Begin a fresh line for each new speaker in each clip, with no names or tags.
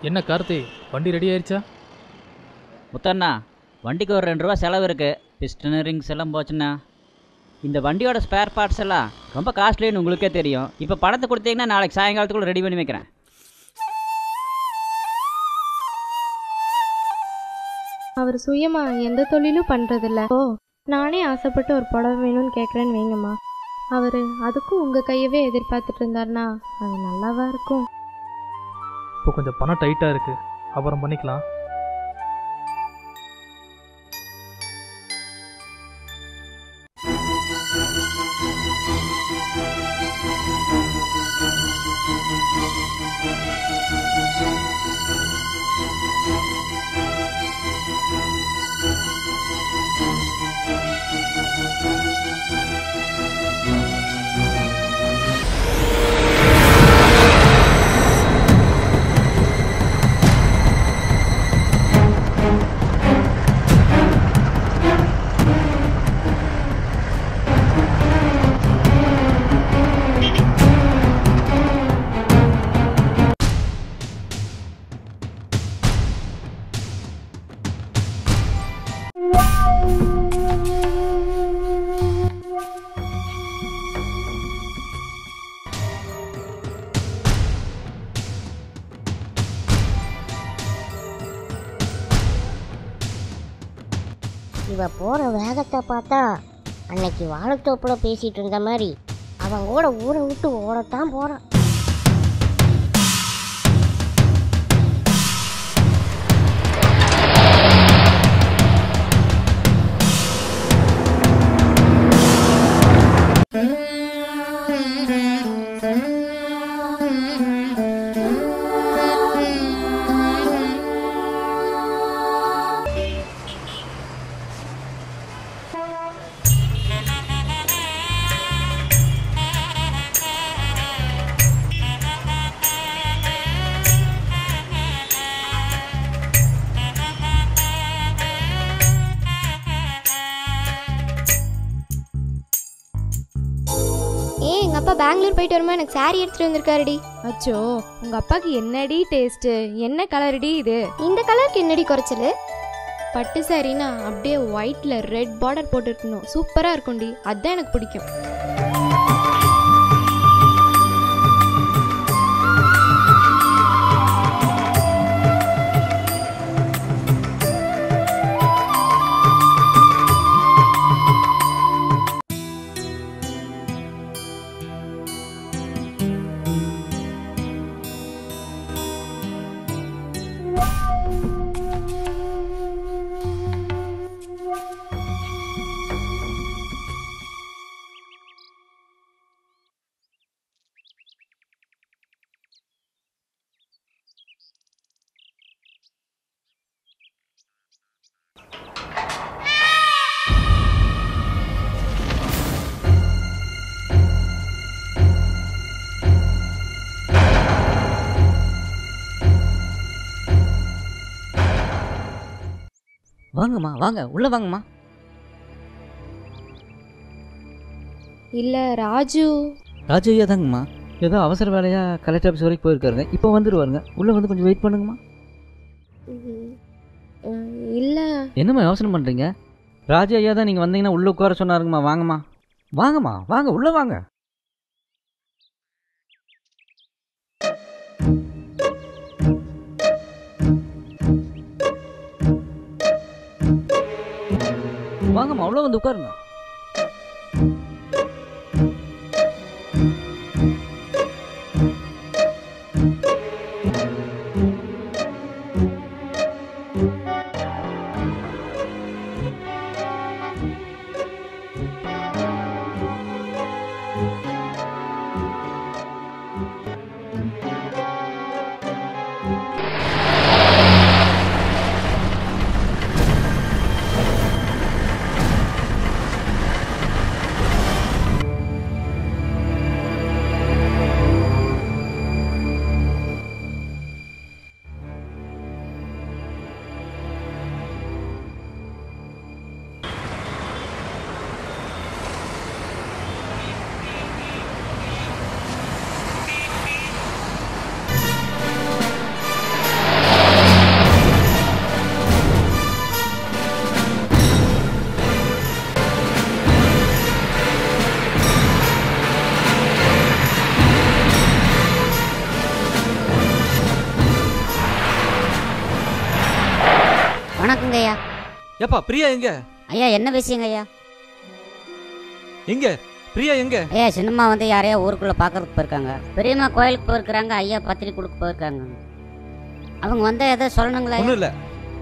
என்ன கார்த்தி வண்டி ரெடி ஆயிருச்சா
முத்தண்ணா வண்டிக்கு ஒரு ரெண்டு ரூபா செலவு இருக்குது பிஸ்டன் ரிங்ஸ் எல்லாம் போச்சுண்ணா இந்த வண்டியோட ஸ்பேர் பார்ட்ஸ் எல்லாம் ரொம்ப காஸ்ட்லின்னு உங்களுக்கே தெரியும் இப்போ பணத்தை கொடுத்தீங்கன்னா நாளைக்கு சாயங்காலத்துக்குள்ள ரெடி பண்ணி வைக்கிறேன்
அவர் சுயமா எந்த தொழிலும் பண்றதில்ல ஓ நானே ஆசைப்பட்டு ஒரு புடவை வேணும்னு கேட்குறேன்னு வைங்கம்மா அவர் அதுக்கும் உங்கள் கையவே எதிர்பார்த்துட்டு இருந்தாருன்னா அது நல்லாவா இருக்கும்
இப்போ கொஞ்சம் பணம் டைட்டாக இருக்குது அப்புறம் பண்ணிக்கலாம்
இவ போற வேகத்தை பார்த்தா அன்னைக்கு வாழைத்தோப்புல பேசிட்டு இருந்த மாதிரி அவன் கூட ஊரை விட்டு ஓடத்தான் போறான்
ஏய் எங்கள் அப்பா பெங்களூர் போயிட்டு வருமா எனக்கு saree எடுத்துட்டு வந்திருக்காருடி
அச்சோ உங்கள் அப்பாவுக்கு என்னடி டேஸ்ட்டு என்ன கலர்டி இது
இந்த கலருக்கு என்னடி குறைச்சல்
பட்டு சாரின்னா அப்படியே ஒயிட்டில் ரெட் பார்டர் போட்டுருக்கணும் சூப்பராக இருக்கும்டி அதுதான் எனக்கு பிடிக்கும்
வாங்கம்மா வாங்க உள்ளே வாங்கம்மா
இல்லை ராஜு
ராஜு ஐயா தாங்கம்மா ஏதோ அவசர வேலையாக கலெக்டர் ஆஃபீஸ் வரைக்கும் போயிருக்காருங்க இப்போ வந்துடுவாருங்க உள்ளே வந்து கொஞ்சம் வெயிட் பண்ணுங்கம்மா
இல்லை
என்னம்மா யோசனை பண்ணுறீங்க ராஜு ஐயா தான் நீங்கள் வந்தீங்கன்னா உள்ளே உட்கார சொன்னாருங்கம்மா வாங்கம்மா வாங்கம்மா வாங்க உள்ளே வாங்க வாங்கம்மா உள்ள வந்து உட்காருங்க
வணக்கங்க ஐயா
ஏப்பா பிரியா எங்க
ஐயா என்ன விஷயங்க ஐயா
எங்க பிரியா எங்க
ஐயா சின்னம்மா வந்து யாரையா ஊருக்குள்ளே பார்க்கறதுக்கு போயிருக்காங்க பெரியம்மா கோயிலுக்கு போயிருக்கிறாங்க ஐயா பத்திரிக்கை கொடுக்க போயிருக்காங்க அவங்க வந்தால் எதை சொல்லணுங்களா ஐயா?
ஒண்ணும் இல்ல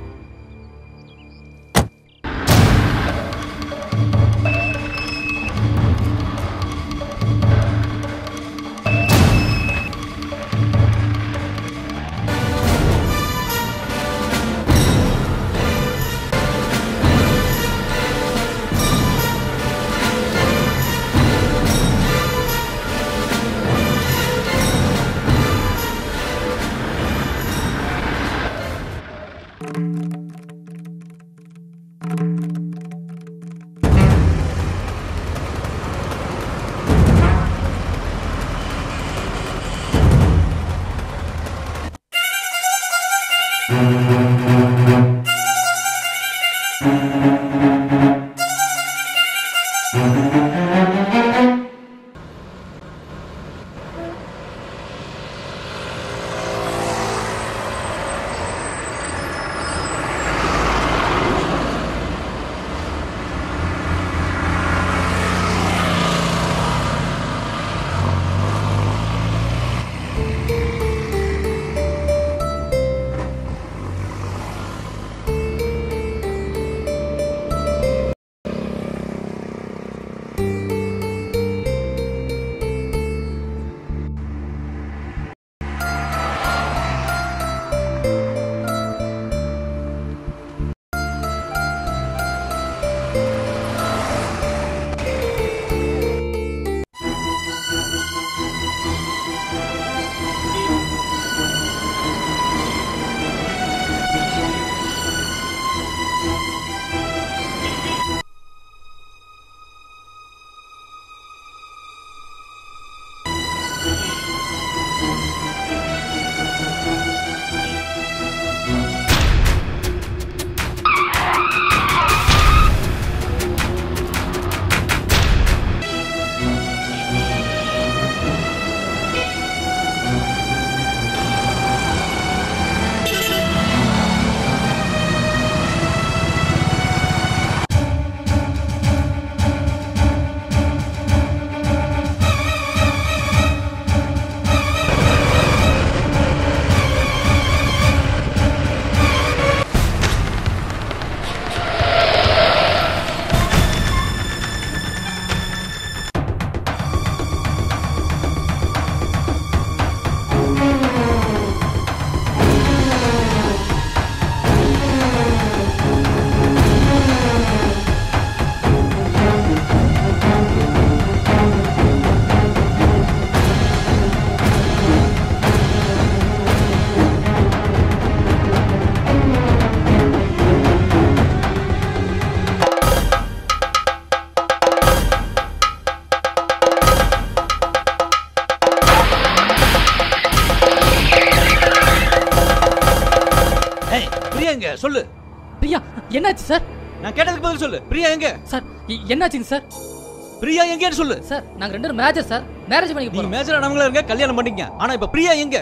ஏய் பிரியா எங்க சொல்லு
பிரியா என்னாச்சு சார்
நான் கேட்டதுக்கு பதில் சொல்லு பிரியா எங்க
சார் எ- என்னாச்சுங்க சார்
பிரியா எங்கன்னு சொல்லு
சார் நாங்க ரெண்டு பேரும் மேஜர் சார் மேரேஜ் பண்ணிக்க
நீங்க
போறோம்
மேஜர் ஆனவங்களா இருங்க கல்யாணம் பண்ணிக்கங்க ஆனா இப்ப பிரியா எங்க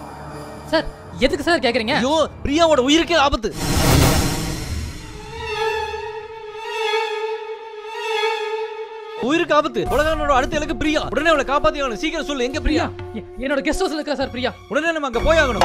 சார் எதுக்கு சார் கேக்குறீங்க
ஐயோ பிரியாவோட உயிருக்கே ஆபத்து உயிருக்கு ஆபத்து உலகானோட அடுத்த இலக்கு பிரியா உடனே அவளை காப்பாத்தி ஆகணும் சீக்கிரம் சொல்லு எங்க பிரியா
எ- என்னோட கெஸ்ட் ஹவுஸ்ல இருக்கா சார் பிரியா
உடனே நம்ம அங்க போயாகணும்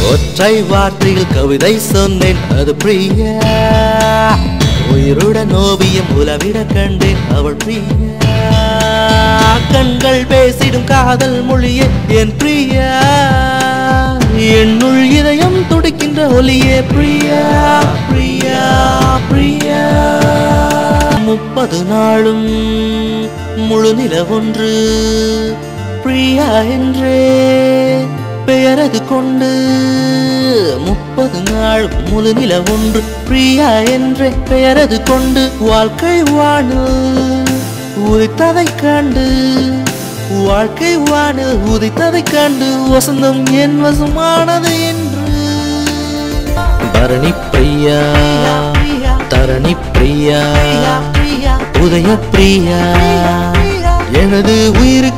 ஒற்றை வார்த்தையில் கவிதை சொன்னேன் அது பிரியா உயிருடன் ஓவியம் உலவிட கண்டேன் அவள் பிரியா கண்கள் பேசிடும் காதல் மொழியே என் பிரியா என்னுள் இதயம் துடிக்கின்ற ஒலியே பிரியா பிரியா பிரியா முப்பது நாளும் முழு நிலவொன்று பிரியா என்றே பெயரது கொண்டு முப்பது நாள் முழு நில ஒன்று பிரியா என்றே பெயரது கொண்டு வாழ்க்கை வானில் உதித்ததை கண்டு வாழ்க்கை வானில் உதித்ததை கண்டு வசந்தம் என் வசமானது என்று பரணி பிரியா தரணி பிரியா உதய பிரியா எனது உயிருக்கு